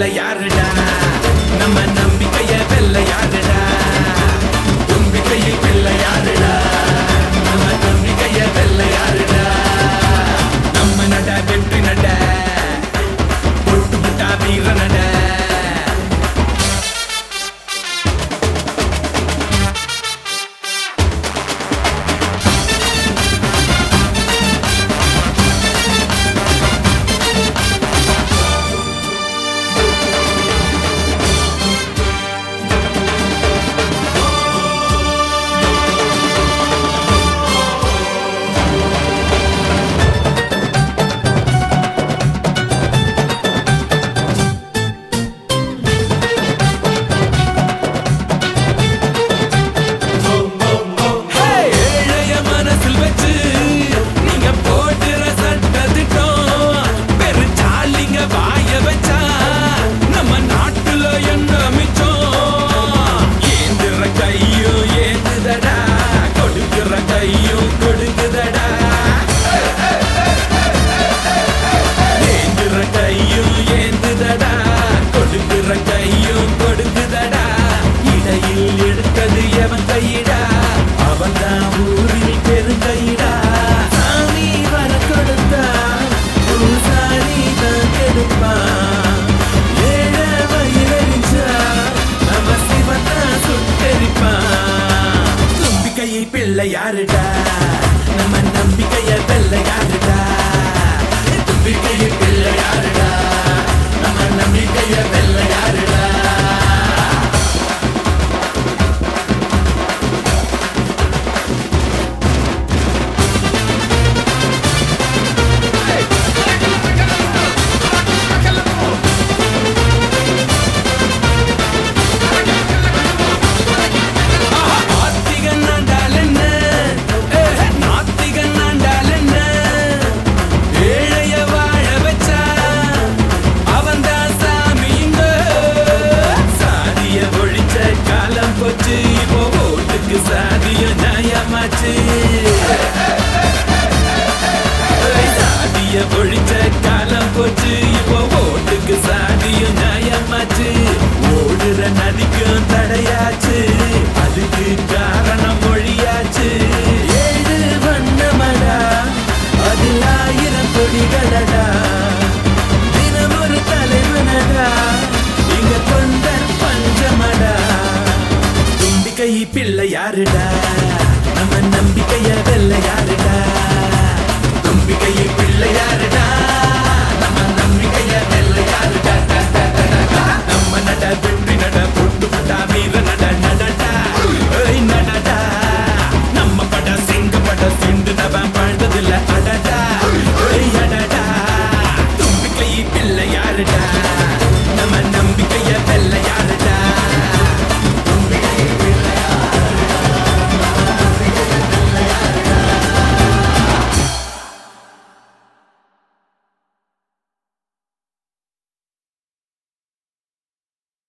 பிள்ளை யாருடா நம்ம நம்பிக்கைய வெல்ல யாருடா தும்பிக்கையில் பிள்ளை யாருடா நம்ம நம்பிக்கைய வெல்ல யாருடா நம்ம நட வெற்றி நட பொட்டு புட்டா வீர நட ஏழைய மனசில் வச்சு நீங்க போடுற சட்டத்திட்டம் பெருச்சாலிங்க வாய வச்சா நம்ம நாட்டுல என்ன மிச்சம் ஏந்துற கையும் ஏந்துதடா கொடுக்கிற கையும் கொடுக்குதடா ஏந்துற கையும் ஏந்துதடா கொடுக்கிற கையும் கொடுக்குதடா இடையில் எடுத்தது எவன் கையிடா அவன் தான் ஊரில் பெருங்கையிடா சாமி வர கொடுத்தா பூசாரி தான் கெடுப்பான் ஏழை வயிறறிஞ்சா நம்ம சிவத்தா சுட்டெரிப்பான் தும்பிக்கையை பிள்ளை யாருடா நம்ம நம்பிக்கைய வெல்ல யாருடா தும்பிக்கையை பிள்ளை யாருடா நம்ம நம்பிக்கைய வெல்ல யாருடா ஆத்திகன் ஆண்டால் என்ன ஏஹே, நாத்திகன் ஆண்டால் என்ன ஏழைய வாழ வச்சா அவன்தான் சாமிங்க சாதிய ஒழிச்ச காலம் போச்சு இப்போ ஓட்டுக்கு சாதிய நியாயமாச்சு சாதிய ஒழிச்ச காலம் போச்சு இப்போ ஓட்டுக்கு சாதிய நியாயமாச்சு ஓடுற நதிக்கும் தடையாச்சு அதுக்கு காரணம் மொழியாச்சு ஏழு வண்ணமடா அதில் ஆயிரம் கொடிகளடா தினம் ஒரு தலைவனடா இங்க தொண்டர் பஞ்சமடா தும்பிக்கை பிள்ளை யாருடா நம்ம நம்பிக்கைய வெல்ல யாருடா தும்பிக்கை பிள்ளை யாருடா